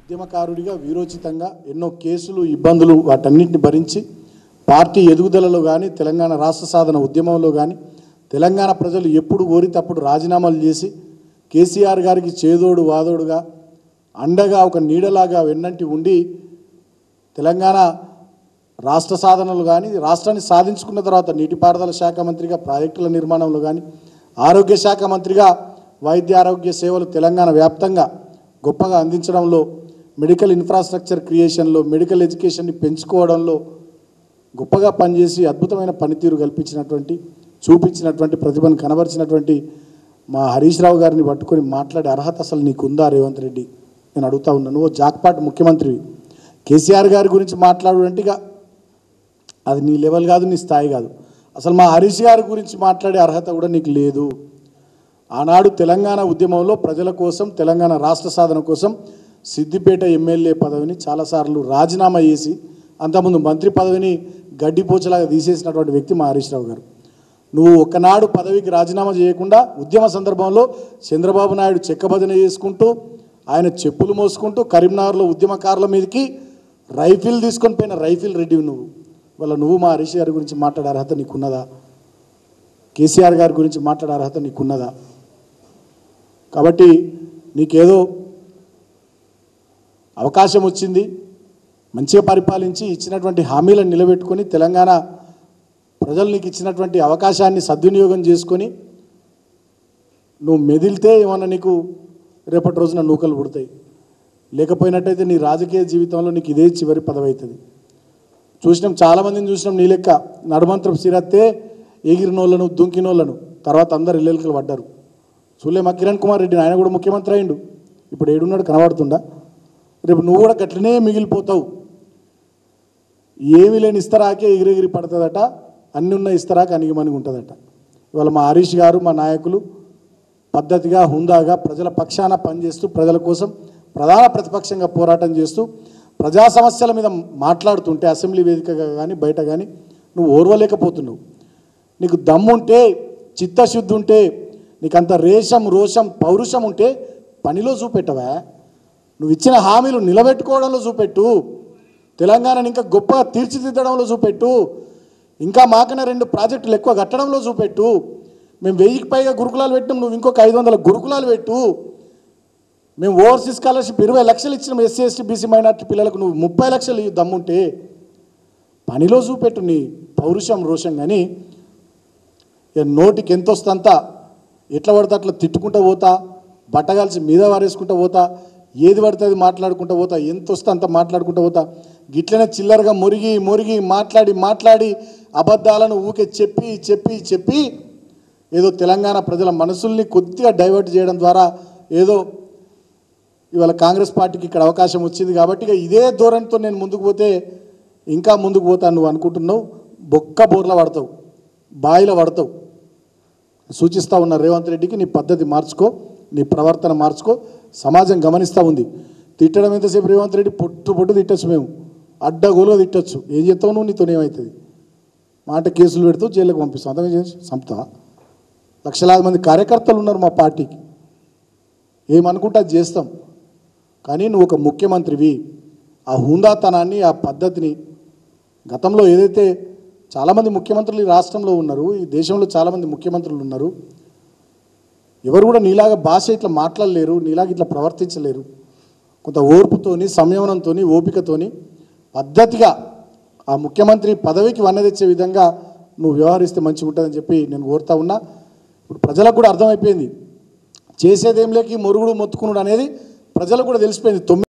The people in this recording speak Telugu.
ఉద్యమకారుడిగా వీరోచితంగా ఎన్నో కేసులు ఇబ్బందులు వాటన్నిటిని భరించి పార్టీ ఎదుగుదలలో కానీ తెలంగాణ రాష్ట్ర సాధన ఉద్యమంలో కానీ తెలంగాణ ప్రజలు ఎప్పుడు కోరితే అప్పుడు రాజీనామాలు చేసి కేసీఆర్ గారికి చేదోడు వాదోడుగా అండగా ఒక నీడలాగా వెన్నంటి ఉండి తెలంగాణ రాష్ట్ర సాధనలు కానీ రాష్ట్రాన్ని సాధించుకున్న తర్వాత నీటిపారుదల శాఖ మంత్రిగా ప్రాజెక్టుల నిర్మాణంలో కానీ ఆరోగ్య శాఖ మంత్రిగా వైద్య ఆరోగ్య సేవలు తెలంగాణ వ్యాప్తంగా గొప్పగా అందించడంలో మెడికల్ ఇన్ఫ్రాస్ట్రక్చర్ క్రియేషన్లో మెడికల్ ఎడ్యుకేషన్ని పెంచుకోవడంలో గొప్పగా పనిచేసి అద్భుతమైన పనితీరు కల్పించినటువంటి చూపించినటువంటి ప్రతిభను కనబరిచినటువంటి మా హరీష్ రావు గారిని పట్టుకొని మాట్లాడే అర్హత అసలు నీకుందా రేవంత్ రెడ్డి నేను అడుగుతా ఉన్నాను ఓ జాక్పాట్ ముఖ్యమంత్రివి కేసీఆర్ గారి గురించి మాట్లాడు అంటే ఇక అది నీ లెవెల్ కాదు నీ స్థాయి కాదు అసలు మా హరీష్ గారి గురించి మాట్లాడే అర్హత కూడా నీకు లేదు ఆనాడు తెలంగాణ ఉద్యమంలో ప్రజల కోసం తెలంగాణ రాష్ట్ర సాధన కోసం సిద్దిపేట ఎమ్మెల్యే పదవిని చాలాసార్లు రాజీనామా చేసి అంతకుముందు మంత్రి పదవిని గడ్డిపోచలాగా తీసేసినటువంటి వ్యక్తి మా హరీష్ రావు గారు నువ్వు ఒక్కనాడు పదవికి రాజీనామా చేయకుండా ఉద్యమ సందర్భంలో చంద్రబాబు నాయుడు చెక్కబదిన చేసుకుంటూ ఆయన చెప్పులు మోసుకుంటూ కరీంనగర్లో ఉద్యమకారుల మీదకి రైఫిల్ తీసుకొని పోయిన రైఫిల్ రెడ్డివి నువ్వు వాళ్ళ నువ్వు మా హరీష్ గారి గురించి మాట్లాడే అర్హత నీకున్నదా కేసీఆర్ గారి గురించి మాట్లాడే అర్హత నీకున్నదా కాబట్టి నీకేదో అవకాశం వచ్చింది మంచిగా పరిపాలించి ఇచ్చినటువంటి హామీలను నిలబెట్టుకొని తెలంగాణ ప్రజలు నీకు ఇచ్చినటువంటి అవకాశాన్ని సద్వినియోగం చేసుకొని నువ్వు మెదిలితే ఏమన్నా నీకు రేపటి రోజున నూకలు పుడతాయి లేకపోయినట్టయితే నీ రాజకీయ జీవితంలో నీకు ఇదే చివరి పదవి అవుతుంది చూసినాం చాలామందిని చూసినాం నీ లెక్క నడుమంత్రం సిరత్తే ఎగిరినోళ్ళను దుంకినోళ్ళను తర్వాత అందరు ఇల్లెలకలు పడ్డారు చూలే మా కిరణ్ కుమార్ రెడ్డి ఆయన కూడా ముఖ్యమంత్రి అయిండు ఇప్పుడు ఏడున్నాడు కనబడుతుండా రేపు నువ్వు కూడా గట్లనే మిగిలిపోతావు ఏమీ లేని ఇస్తరాకే ఎగిరెగిరి పడుతుందట అన్ని ఉన్న ఇస్తరాక అణిగిమణిగి ఉంటుందట ఇవాళ మా హరీష్ గారు మా నాయకులు పద్ధతిగా హుందాగా ప్రజల పక్షాన పనిచేస్తూ ప్రజల కోసం ప్రధాన ప్రతిపక్షంగా పోరాటం చేస్తూ ప్రజా సమస్యల మీద మాట్లాడుతుంటే అసెంబ్లీ వేదికగా కానీ బయట కానీ నువ్వు ఓర్వలేకపోతున్నావు నీకు దమ్ముంటే చిత్తశుద్ధి ఉంటే నీకు అంత రేషం రోషం పౌరుషం ఉంటే పనిలో చూపెట్టవా నువ్వు ఇచ్చిన హామీలు నిలబెట్టుకోవడంలో చూపెట్టు తెలంగాణని ఇంకా గొప్పగా తీర్చిదిద్దడంలో చూపెట్టు ఇంకా మాకన్నా రెండు ప్రాజెక్టులు ఎక్కువ కట్టడంలో చూపెట్టు మేము వెయ్యికి పైగా గురుకులాలు పెట్టినాం నువ్వు ఇంకొక ఐదు వందల గురుకులాలు పెట్టు మేము ఓవర్సీస్ స్కాలర్షిప్ ఇరవై లక్షలు ఇచ్చినాం ఎస్సీ ఎస్టీ బీసీ మైనార్టీ పిల్లలకు నువ్వు ముప్పై లక్షలు ఇవ్వు దమ్ముంటే పనిలో చూపెట్టు నీ పౌరుషం రోషం కానీ ఇక నోటికి ఎంత వస్తుందంత ఎట్లా పడితే అట్లా తిట్టుకుంటూ పోతా బట్టగాల్చి మీద వారేసుకుంటూ పోతా ఏది పడితే అది మాట్లాడుకుంటూ పోతా ఎంత వస్తే అంత మాట్లాడుకుంటూ పోతా గిట్లనే చిల్లరగా మురిగి మురిగి మాట్లాడి మాట్లాడి అబద్ధాలను ఊకే చెప్పి చెప్పి చెప్పి ఏదో తెలంగాణ ప్రజల మనసుల్ని కొద్దిగా డైవర్ట్ చేయడం ద్వారా ఏదో ఇవాళ కాంగ్రెస్ పార్టీకి ఇక్కడ అవకాశం వచ్చింది కాబట్టి ఇక ఇదే ధోరణితో నేను ముందుకు పోతే ఇంకా ముందుకు పోతాను నువ్వు అనుకుంటున్నావు బొక్క బోర్ల పడతావు బాయిలో పడతావు సూచిస్తూ ఉన్న రేవంత్ రెడ్డికి నీ పద్ధతి మార్చుకో నీ ప్రవర్తన మార్చుకో సమాజం గమనిస్తూ ఉంది తిట్టడం ఎంతసేపు రేవంత్ రెడ్డి పొట్టు పొట్టు తిట్టచ్చు మేము అడ్డగోలుగా తిట్టచ్చు ఏం చెప్తావు నువ్వు నీతో ఏమవుతుంది మాట కేసులు పెడుతూ జైలుకి పంపిస్తాం అంతగా చేసి సంపుతావా లక్షలాది మంది కార్యకర్తలు ఉన్నారు మా పార్టీకి ఏమనుకుంటే అది చేస్తాం కానీ నువ్వు ఒక ముఖ్యమంత్రివి ఆ హుందాతనాన్ని ఆ పద్ధతిని గతంలో ఏదైతే చాలామంది ముఖ్యమంత్రులు ఈ రాష్ట్రంలో ఉన్నారు ఈ దేశంలో చాలామంది ముఖ్యమంత్రులు ఉన్నారు ఎవరు కూడా నీలాగా భాష ఇట్లా మాట్లాడలేరు నీలాగా ఇట్లా ప్రవర్తించలేరు కొంత ఓర్పుతోని సంయమనంతోని ఓపికతోని పద్ధతిగా ఆ ముఖ్యమంత్రి పదవికి వన్న తెచ్చే విధంగా నువ్వు వ్యవహరిస్తే మంచిగా ఉంటుందని చెప్పి నేను కోరుతా ఉన్నా ఇప్పుడు ప్రజలకు కూడా అర్థమైపోయింది చేసేదేం లేక ఈ మొరుగుడు మొత్తుకునుడు అనేది ప్రజలకు కూడా తెలిసిపోయింది తొమ్మిది